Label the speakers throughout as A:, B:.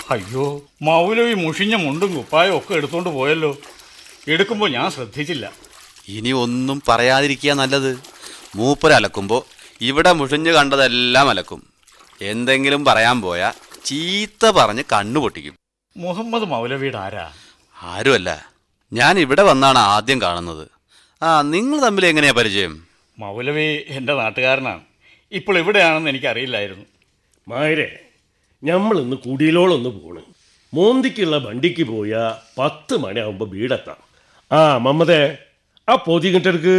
A: അയ്യോ മൗലവി മുഷിഞ്ഞ മുണ്ടും കുപ്പായും ഒക്കെ എടുത്തോണ്ട് പോയല്ലോ എടുക്കുമ്പോൾ ഞാൻ ശ്രദ്ധിച്ചില്ല
B: ഇനി ഒന്നും പറയാതിരിക്കുക നല്ലത് മൂപ്പര് അലക്കുമ്പോൾ ഇവിടെ മുഷിഞ്ഞ് കണ്ടതെല്ലാം അലക്കും എന്തെങ്കിലും പറയാൻ പോയാൽ ചീത്ത പറഞ്ഞ് കണ്ണു പൊട്ടിക്കും
A: മുഹമ്മദ് മൗലവിയുടെ ആരാ
B: ആരുമല്ല ഞാൻ ഇവിടെ വന്നാണ് ആദ്യം കാണുന്നത് ആ നിങ്ങൾ തമ്മിൽ എങ്ങനെയാ പരിചയം
A: മൗലവി എൻ്റെ നാട്ടുകാരനാണ് ഇപ്പോൾ ഇവിടെയാണെന്ന് എനിക്കറിയില്ലായിരുന്നു
C: മായരെ നമ്മൾ ഇന്ന് കുടിയിലോളൊന്ന് പോണ് മോന്തിക്കുള്ള വണ്ടിക്ക് പോയാ പത്ത് മണിയാവുമ്പോ വീടെത്താം ആ മമ്മതേ ആ പൊതി കിട്ടെടുക്ക്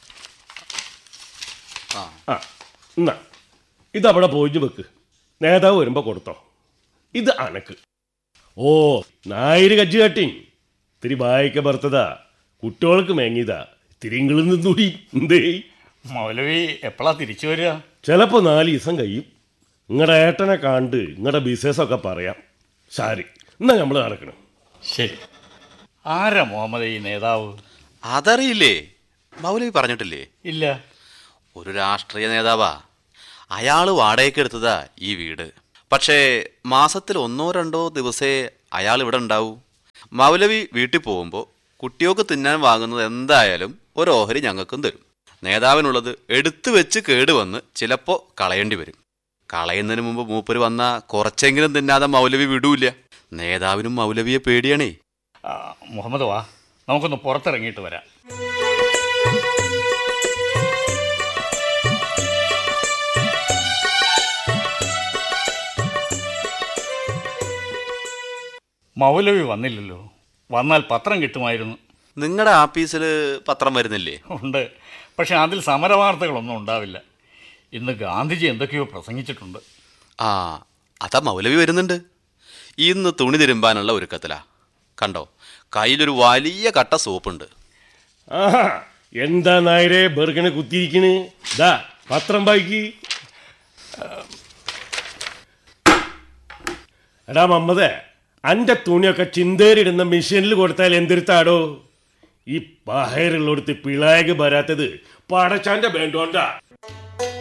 B: ആ
C: ആ എന്നാ ഇതവിടെ പോയിഞ്ഞു വെക്ക് നേതാവ് വരുമ്പോ കൊടുത്തോ ഇത് അനക്ക് ഓ നായര് കജ്ജ് കട്ടി ഇത്തിരി വായിക്ക ബർത്തതാ കുട്ടികൾക്ക് മേങ്ങിയതാ തിരിങ്ങളിൽ നിന്നൂടി എന്തേ
A: മൗലവി എപ്പോഴാ തിരിച്ചു വരിക
C: ചിലപ്പോൾ നാല് ദിവസം കഴിയും നിങ്ങളുടെ ഏട്ടനെ കണ്ട് നിങ്ങളുടെ ബിസിനസ്സൊക്കെ പറയാം ശാരി എന്നാ നമ്മൾ നടക്കണം
A: ശരി ആരാ മുഹമ്മദ് ഈ നേതാവ്
B: അതറിയില്ലേ മൗലവി പറഞ്ഞിട്ടില്ലേ
A: ഇല്ല
B: ഒരു രാഷ്ട്രീയ നേതാവാ അയാൾ വാടകയ്ക്ക് എടുത്തതാ ഈ വീട് പക്ഷേ മാസത്തിൽ ഒന്നോ രണ്ടോ ദിവസേ അയാൾ ഇവിടെ ഉണ്ടാവൂ മൗലവി വീട്ടിൽ പോകുമ്പോൾ കുട്ടികൾക്ക് തിന്നാൻ വാങ്ങുന്നത് എന്തായാലും ഒരു ഓഹരി ഞങ്ങൾക്കും തരും നേതാവിനുള്ളത് എടുത്തു വെച്ച് കേടുവന്ന് ചിലപ്പോൾ കളയേണ്ടി വരും കളയുന്നതിന് മുമ്പ് മൂപ്പര് വന്ന കുറച്ചെങ്കിലും തിന്നാതെ മൗലവി വിടൂല നേതാവിനും മൗലവിയെ പേടിയാണേ
A: ആ, മുഹമ്മദ് വാ നമുക്കൊന്ന് പുറത്തിറങ്ങിയിട്ട് വരാം മൗലവി വന്നില്ലല്ലോ വന്നാൽ പത്രം കിട്ടുമായിരുന്നു
B: നിങ്ങളുടെ ആഫീസിൽ പത്രം വരുന്നില്ലേ
A: ഉണ്ട് പക്ഷെ അതിൽ സമരവാർത്തകളൊന്നും ഉണ്ടാവില്ല ഇന്ന് ഗാന്ധിജി എന്തൊക്കെയോ പ്രസംഗിച്ചിട്ടുണ്ട്
B: ആ അതാ മൗലവി വരുന്നുണ്ട് ഇന്ന് തുണി തിരുമ്പാനുള്ള ഒരുക്കത്തിലാ കണ്ടോ കയ്യിലൊരു വലിയ കട്ട സോപ്പുണ്ട്
C: ആഹാ എന്താ നായരെ ബെർഗനെ കുത്തിയിരിക്കണ് ദാ പത്രം വായിക്ക് എടാ മമ്മതേ അന്റെ തുണിയൊക്കെ ചിന്തേരിടുന്ന മെഷീനിൽ കൊടുത്താൽ എന്തിരുത്താടോ ഈ പഹയറുള്ളടുത്ത് പിളായക്ക് വരാത്തത് പടച്ചാന്റെ വേണ്ടോണ്ടാ